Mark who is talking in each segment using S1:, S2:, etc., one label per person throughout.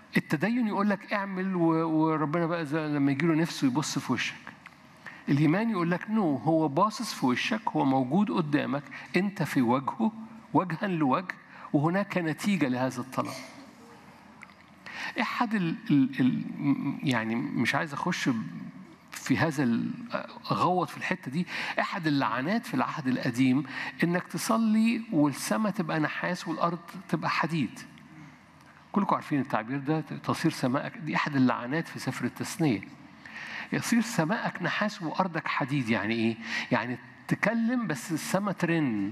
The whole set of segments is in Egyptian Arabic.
S1: التدين يقول لك اعمل و- وربنا بقى زي لما يجي له نفسه يبص في وشك الإيمان يقول لك نو هو باصص في وشك هو موجود قدامك أنت في وجهه وجها لوجه وهناك نتيجة لهذا الطلب أحد ال ال ال يعني مش عايز أخش في هذا ال- أغوط في الحتة دي أحد اللعنات في العهد القديم إنك تصلي والسماء تبقى نحاس والأرض تبقى حديد كلكم عارفين التعبير ده تصير سماءك دي أحد اللعنات في سفر التثنية يصير سماءك نحاس وأرضك حديد يعني إيه؟ يعني تكلم بس السماء ترن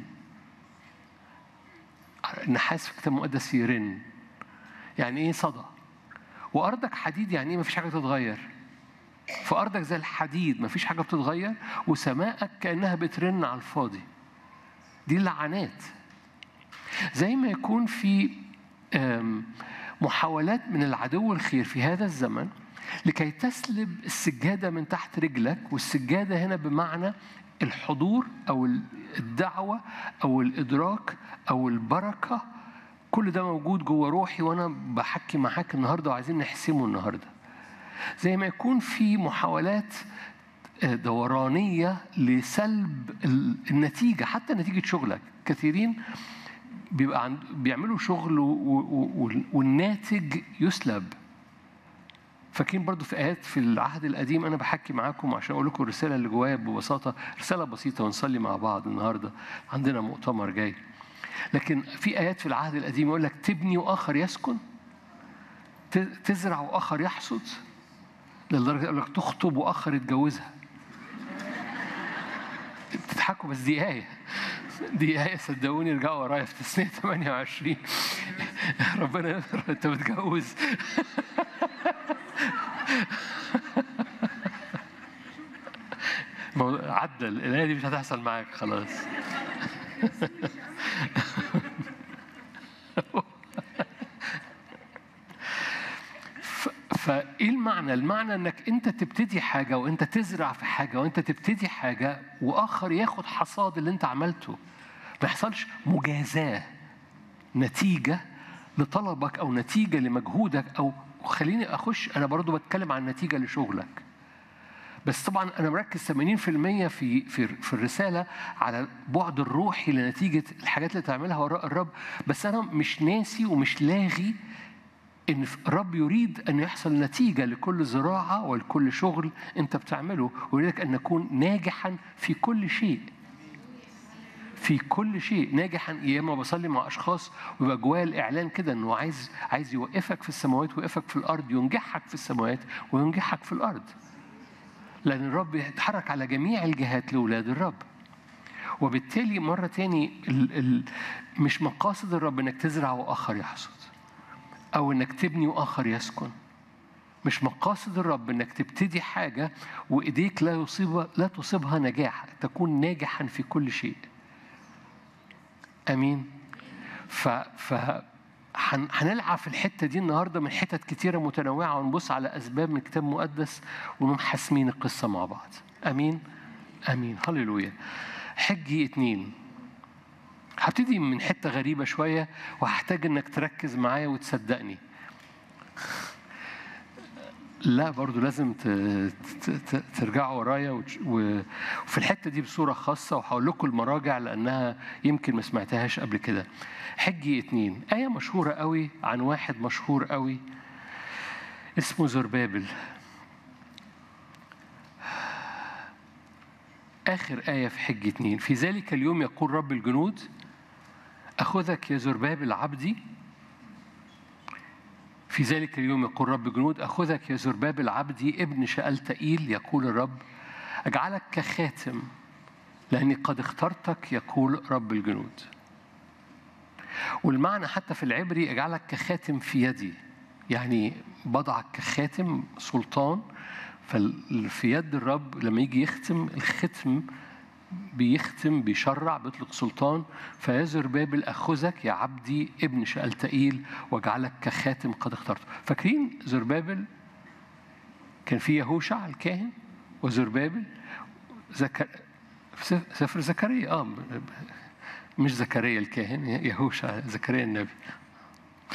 S1: النحاس في الكتاب المقدس يرن يعني إيه صدى وأرضك حديد يعني إيه مفيش حاجة تتغير فأرضك زي الحديد مفيش حاجة بتتغير وسماءك كأنها بترن على الفاضي دي اللعنات زي ما يكون في آم، محاولات من العدو الخير في هذا الزمن لكي تسلب السجادة من تحت رجلك والسجادة هنا بمعنى الحضور أو الدعوة أو الإدراك أو البركة كل ده موجود جوه روحي وأنا بحكي معاك النهاردة وعايزين نحسمه النهاردة زي ما يكون في محاولات دورانية لسلب النتيجة حتى نتيجة شغلك كثيرين بيبقى عند بيعملوا شغل و- و- و- والناتج يسلب فاكرين برضو في آيات في العهد القديم أنا بحكي معاكم عشان أقول لكم الرسالة اللي جوايا ببساطة رسالة بسيطة ونصلي مع بعض النهاردة عندنا مؤتمر جاي لكن في آيات في العهد القديم يقول لك تبني وآخر يسكن ت- تزرع وآخر يحصد لدرجة يقول لك تخطب وآخر يتجوزها بتضحكوا بس دي آية دي آية صدقوني ارجعوا ورايا في تسنية 28 ربنا يستر أنت بتجوز موضوع- عدى الآية دي مش هتحصل معاك خلاص ف- فايه المعنى؟ المعنى انك انت تبتدي حاجه وانت تزرع في حاجه وانت تبتدي حاجه واخر ياخد حصاد اللي انت عملته. ما يحصلش مجازاه نتيجه لطلبك او نتيجه لمجهودك او خليني اخش انا برضو بتكلم عن نتيجه لشغلك. بس طبعا انا مركز 80% في في في الرساله على البعد الروحي لنتيجه الحاجات اللي تعملها وراء الرب بس انا مش ناسي ومش لاغي ان الرب يريد ان يحصل نتيجه لكل زراعه ولكل شغل انت بتعمله ويريدك ان نكون ناجحا في كل شيء في كل شيء ناجحا يا اما بصلي مع اشخاص ويبقى جوايا الاعلان كده انه عايز عايز يوقفك في السماوات ويوقفك في الارض ينجحك في السماوات وينجحك في الارض لأن الرب يتحرك على جميع الجهات لأولاد الرب وبالتالي مرة تاني ال ال مش مقاصد الرب إنك تزرع وآخر يحصد أو إنك تبني وآخر يسكن مش مقاصد الرب إنك تبتدي حاجة وإيديك لا يصيب لا تصيبها نجاح تكون ناجحا في كل شيء أمين ف ف هن- هنلعب في الحتة دي النهاردة من حتت كتيرة متنوعة ونبص على أسباب من كتاب مقدس ونقوم حاسمين القصة مع بعض أمين أمين هللويا حجي اتنين هبتدي من حتة غريبة شوية وهحتاج إنك تركز معايا وتصدقني لا برضو لازم ت- ت- ت- ترجعوا ورايا وتش- و- وفي الحتة دي بصورة خاصة وهقول لكم المراجع لأنها يمكن ما سمعتهاش قبل كده حجي اتنين آية مشهورة قوي عن واحد مشهور قوي اسمه زربابل آخر آية في حج اتنين في ذلك اليوم يقول رب الجنود أخذك يا زربابل عبدي في ذلك اليوم يقول رب الجنود أخذك يا زربابل عبدي ابن شألتئيل يقول الرب أجعلك كخاتم لأني قد اخترتك يقول رب الجنود والمعنى حتى في العبري اجعلك كخاتم في يدي يعني بضعك كخاتم سلطان ففي يد الرب لما يجي يختم الختم بيختم بيشرع بيطلق سلطان فيزر بابل أخذك يا عبدي ابن شألتئيل واجعلك كخاتم قد اخترته فاكرين زربابل كان في يهوشع الكاهن وزربابل زكر في سفر زكريا اه مش زكريا الكاهن يهوشع زكريا النبي